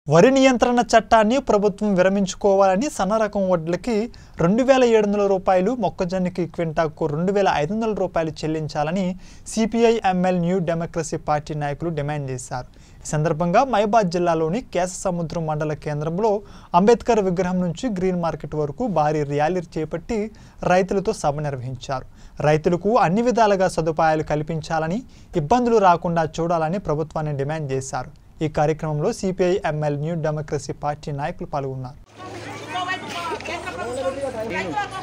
వరి నియంత్రణ చట్టాన్ని ప్రభుత్వం విరమించుకోవాలని సన్న రకం వడ్లకి రెండు వేల ఏడు వందల రూపాయలు మొక్కజొన్నకి క్వింటాకు రెండు వేల ఐదు వందల రూపాయలు చెల్లించాలని CPI ML new democracy party నాయకులు డిమాండ్ చేశారు ఈ సందర్భంగా మైబాద్ జిల్లాలోని కేశసముద్రం మండల కేంద్రంలో అంబేద్కర్ విగ్రహం నుంచి గ్రీన్ మార్కెట్ వరకు భారీ ర్యాలీ చేపట్టి రైతులతో సభ నిర్వహించారు రైతులకు అన్ని విధాలుగా సదుపాయాలు కల్పించాలని ఇబ్బందులు రాకుండా చూడాలని ప్రభుత్వాన్ని డిమాండ్ చేశారు ఈ కార్యక్రమంలో CPI ML new democracy party నాయకులు పాల్గొన్నారు ఇంకోవైపు కేంద్ర ప్రభుత్వం రైతులకు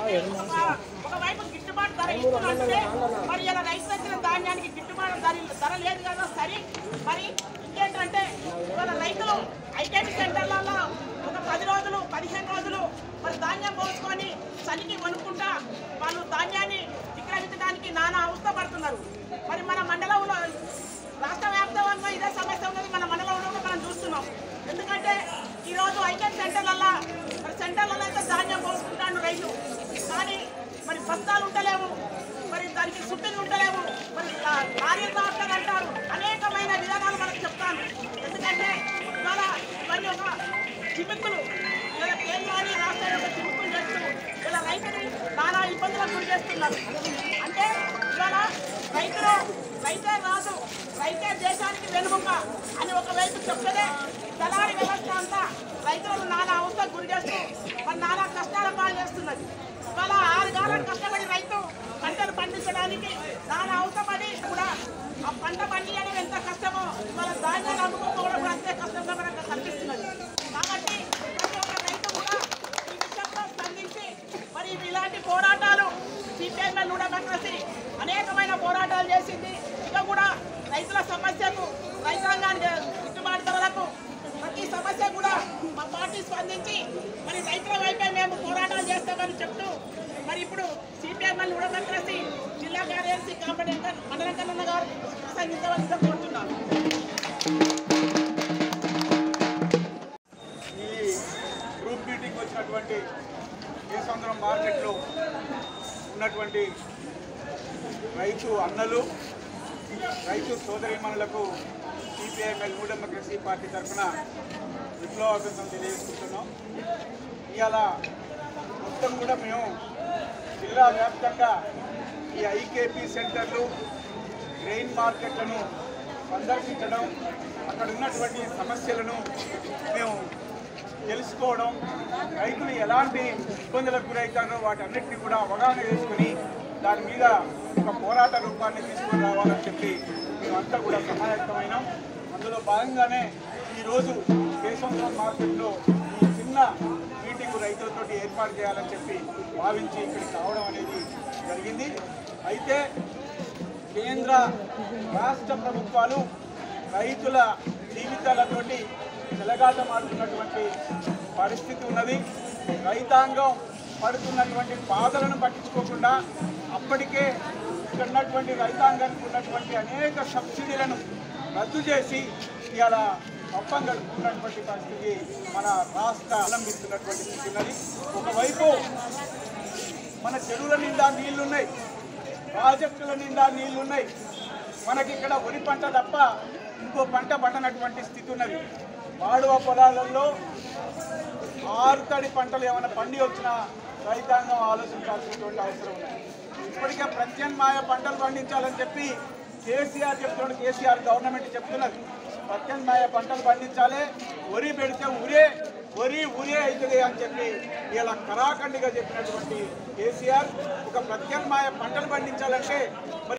ఒక- ఒకవైపు గిట్టుబాటు ధర ఇస్తుందంటే మరి ఇలా రైతు వచ్చిన ధాన్యానికి గిట్టుబాటు ధర ధర లేదు కదా సరే మరి ఇంకేంటంటే ఇవాళ రైతులు ఐకేపీ సెంటర్లలో ఒక పది రోజులు పదిహేను రోజులు మరి ధాన్యం పోసుకొని చలికి కొనుక్కుంటా వాళ్ళు ధాన్యాన్ని విక్రయించడానికి నానా అవస్థ పడుతున్నారు మరి మన మండలంలో రాష్ట్ర వ్యాప్తంగా ఇదే సమస్య ఉన్నది మన మండలంలో కూడా మనం చూస్తున్నాం ఎందుకంటే ఈ రోజు ఐకెన్ సెంటర్లలో మరి సెంటర్లలో అయితే ధాన్యం పోసుకుంటాను రైతు కానీ మరి బస్తాలు ఉండలేవు మరి దానికి సుట్టింగ్ ఉండలేవు మరి లా- లారీలు రావట్లేదు అంటారు అనేకమైన విధానాలు మనకు చెప్తాను ఎందుకంటే ఇవాళ ఇవన్నీ ఒక చిమ్మిక్కులు ఇలా కేంద్రాన్ని రాష్ట్రాన్ని ఒక చిమ్మిక్కులు చేస్తూ ఇలా రైతుని నానా ఇబ్బందులకు గురి చేస్తున్నారు అంటే ఇవాళ రైతులు రైతే రాదు రైతే దేశానికి వెనుముక అని ఒకవైపు చెప్తేనే దళారి వ్యవస్థ అంతా రైతులను నానా అవస్థకు గురి చేస్తూ మరి నానా కష్టాల పాలు చేస్తున్నది ఇవాళ ఆరు కాలం కష్టపడి రైతు పంటలు పండించడానికి నానా అవసరపడి కూడా ఆ పంట పండించడం ఎంత కష్టమో ఇవాళ ధాన్యాలు అమ్ముకోవడం కూడా అంతే కష్టంగా మనకు కనిపిస్తున్నది కాబట్టి ప్రతి ఒక్క రైతు కూడా ఈ విషయంలో స్పందించి మరి ఇలాంటి పోరాటాలు సిపిఐఎంఎల్ డెమోక్రసీ అనేకమైన పోరాటాలు చేసింది ఇక కూడా రైతుల సమస్యకు రైతాంగానికి గిట్టుబాటు ధరలకు ప్రతి సమస్య కూడా మా పార్టీ స్పందించి మరి రైతుల వైపే మేము పోరాటాలు చేస్తామని చెప్తూ మరి ఇప్పుడు సిపిఎంఎల్ డెమోక్రసీ జిల్లా కార్యదర్శి కాంపడి మండల కన్న గారు ప్రసంగించవలసిందిగా కోరుతున్నాను ఈ గ్రూప్ మీటింగ్ వచ్చినటువంటి కేసంద్రం మార్కెట్లో ఉన్నటువంటి రైతు అన్నలు రైతు సోదరిమణులకు సిపిఐఎంఎల్ న్యూ డెమోక్రసీ పార్టీ తరఫున విప్లవాభిందం తెలియజేసుకుంటున్నాం ఇవాళ మొత్తం కూడా మేము జిల్లా వ్యాప్తంగా ఈ ఐకేపీ సెంటర్లు గ్రెయిన్ మార్కెట్లను సందర్శించడం అక్కడ ఉన్నటువంటి సమస్యలను మేము తెలుసుకోవడం రైతులు ఎలాంటి ఇబ్బందులకు గురవుతారో వాటన్నిటిని కూడా అవగాహన చేసుకుని దాని మీద ఒక పోరాట రూపాన్ని తీసుకొని రావాలని చెప్పి మేమంతా కూడా సమాయత్తమైనాం అందులో భాగంగానే ఈరోజు కేశవంతరం మార్కెట్లో ఈ చిన్న మీటింగ్ రైతులతోటి ఏర్పాటు చేయాలని చెప్పి భావించి ఇక్కడికి రావడం అనేది జరిగింది అయితే కేంద్ర రాష్ట్ర ప్రభుత్వాలు రైతుల జీవితాలతోటి చెలగాటమాడుతున్నటువంటి పరిస్థితి ఉన్నది రైతాంగం పడుతున్నటువంటి బాధలను పట్టించుకోకుండా అప్పటికే ఇక్కడ ఉన్నటువంటి రైతాంగానికి ఉన్నటువంటి అనేక సబ్సిడీలను రద్దు చేసి ఇవాళ పప్పం గడుపుతున్నటువంటి పరిస్థితి మన రాష్ట్ర అవలంబిస్తున్నటువంటి స్థితి ఉన్నది ఒకవైపు మన చెరువుల నిండా నీళ్లున్నాయి ప్రాజెక్టుల నిండా నీళ్లున్నాయి మనకి ఇక్కడ వరి పంట తప్ప ఇంకో పంట పండనటువంటి స్థితి ఉన్నది మాడువ పొలాలలో ఆరుతడి పంటలు ఏమైనా పండి వచ్చినా రైతాంగం ఆలోచించాల్సినటువంటి అవసరం ఉంది ఇప్పటికే ప్రత్యామ్నాయ పంటలు పండించాలని చెప్పి కేసీఆర్ చెప్తున్నాడు కేసీఆర్ గవర్నమెంట్ చెప్తున్నది ప్రత్యామ్నాయ పంటలు పండించాలి వరి పెడితే ఉరే వరి ఉరే అవుతుంది అని చెప్పి ఇలా కరాఖండిగా చెప్పినటువంటి కేసీఆర్ ఒక ప్రత్యామ్నాయ పంటలు పండించాలంటే మరి